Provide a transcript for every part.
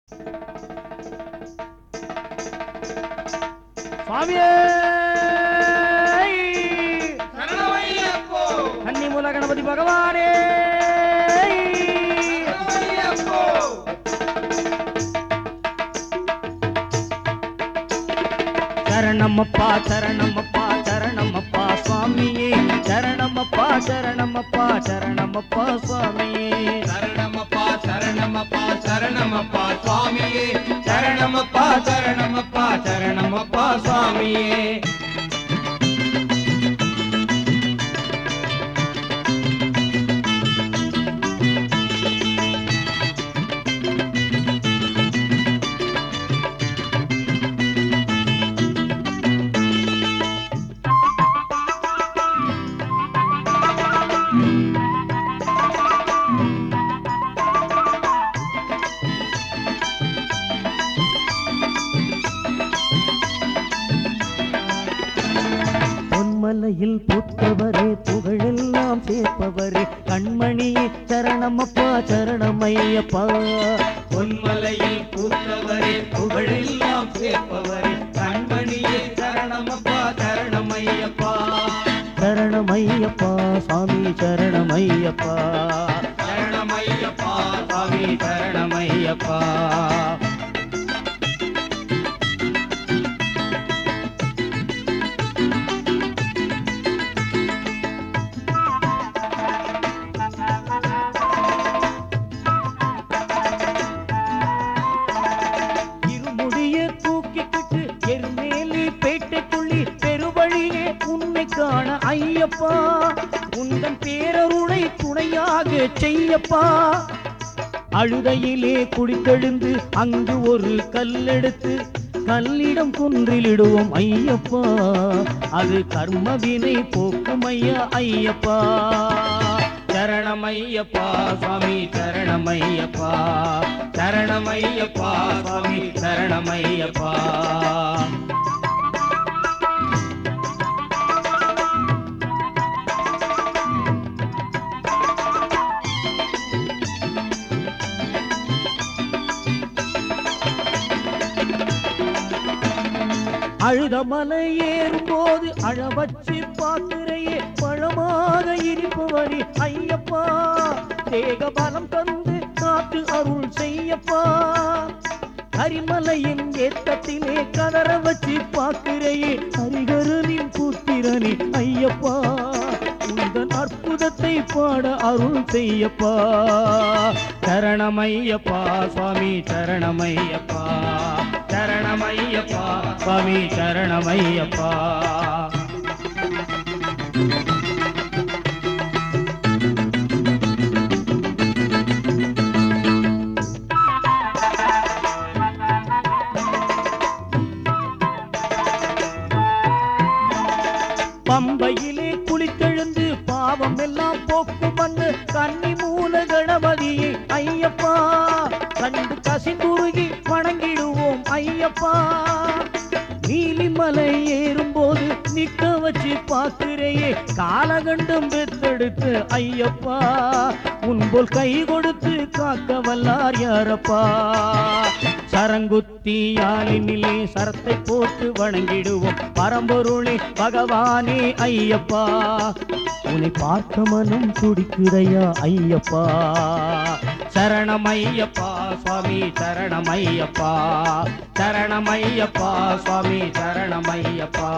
சுவாமியே சரணமையப்போ கன்னிமூல கணபதி பகவானே சரணமையப்போ சரணமப்பா சரணமப்பா சரணமப்பா சுவாமியே சரணமப்பா சரணமப்பா சரணமப்பா சுவாமியே சரணமப்பா சரணமப்பா சரணமப்பா சுவாமியே சரணமப்பா சரணமப்பா சரணமப்பா சுவாமியே பொன்மலையில் புத்தவரே புகழெல்லாம் சேர்ப்பவரே கண்மணியே சரணமப்பா சரணமையப்பா பொன்மலையில் பூத்தவரே புகழெல்லாம் சேர்ப்பவரே கண்மணியே சரணமப்பா சரணமையப்பா சரணமையப்பா சுவாமி சரணமையப்பா சரணமையப்பா சுவாமி சரணமையப்பா இருமுடிய தூக்கிக்கிட்டு எருமேலி பேட்டைக்குள்ளி பெருவழியே உன்னை காண ஐயப்பா உந்தன் பேரருளை துணையாக செய்யப்பா அழுதையிலே குடித்தெழுந்து அங்கு ஒரு கல்லெடுத்து கல்லிடம் குன்றிலிடுவோம் ஐயப்பா அது கர்மவினை போக்கும் ஐயா ஐயப்பா சரணமையப்பா சுவாமி சரணமையப்பா சரணமையப்பா சுவாமி சரணமையப்பா அழுத மலை ஏறும்போது அழவச்சு பாத்திரையே பழமாக இருப்பவனே ஐயப்பா தேக பலம் தந்து காத்து அருள் செய்யப்பா கரிமலையின் ஏத்தத்திலே கதற வச்சு பாக்குறையே ஹரிகரனின் புத்திரனே ஐயப்பா உந்தன் அற்புதத்தை பாட அருள் செய்யப்பா சரணமையப்பா சுவாமி சரணமையப்பா சரணமையப்பா சுவாமி சரணமையப்பா பம்பையிலே குளித்தெழுந்து பாவம் எல்லாம் போக்கும் மண்ணு கன்னி மூல கணபதியே ஐயப்பா கண்டு கசிந்துருகி வணங்கிடுவோம் ஐயப்பா நீலிமலை ஏறும்போது நிக்க வச்சு பாக்குறையே காலகண்டம் பெத்தெடுத்து ஐயப்பா உன்போல் கை கொடுத்து காக்க வல்லார் யாரப்பா சரங்குத்தி யாழினிலே சரத்தை போட்டு வணங்கிடுவோம் பரம்பொருளே பகவானே ஐயப்பா உன்னை பார்க்க மனம் துடிக்குதையா ஐயப்பா சரணமையப்பா சுவாமி சரணமையப்பா சரணமையப்பா சுவாமி சரணமையப்பா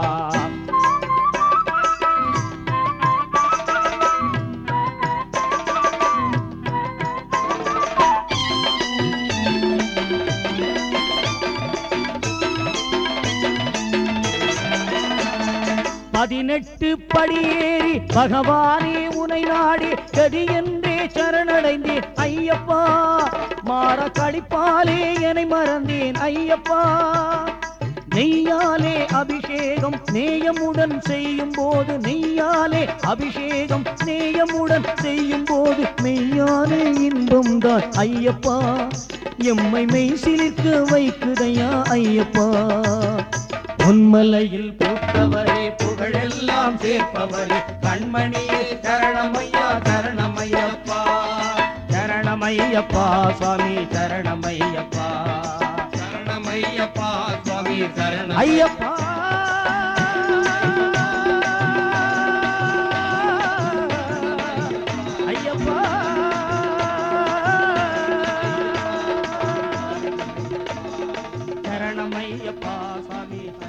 பதினெட்டு படியேறி பகவானே உனை நாடி கதி என்றே சரணடைந்தேன் ஐயப்பா மாற கடிப்பாலே என்னை மறந்தேன் ஐயப்பா நெய்யாலே அபிஷேகம் நேயமுடன் செய்யும் போது நெய்யாலே அபிஷேகம் நேயமுடன் செய்யும் போது மெய்யாலே இன்பம் தான் ஐயப்பா எம்மை மெய் சிலிர்க்க வைக்குதையா ஐயப்பா பொன்மலையில் பூத்தவரே புகழெல்லாம் சேர்ப்பவரே கண்மணியே சரணமையா சரணமையப்பா சரணமையப்பா சுவாமி சரணமையப்பா சரணம் ஐயப்பா ஐயப்பா சரணம் ஐயப்பா சாமி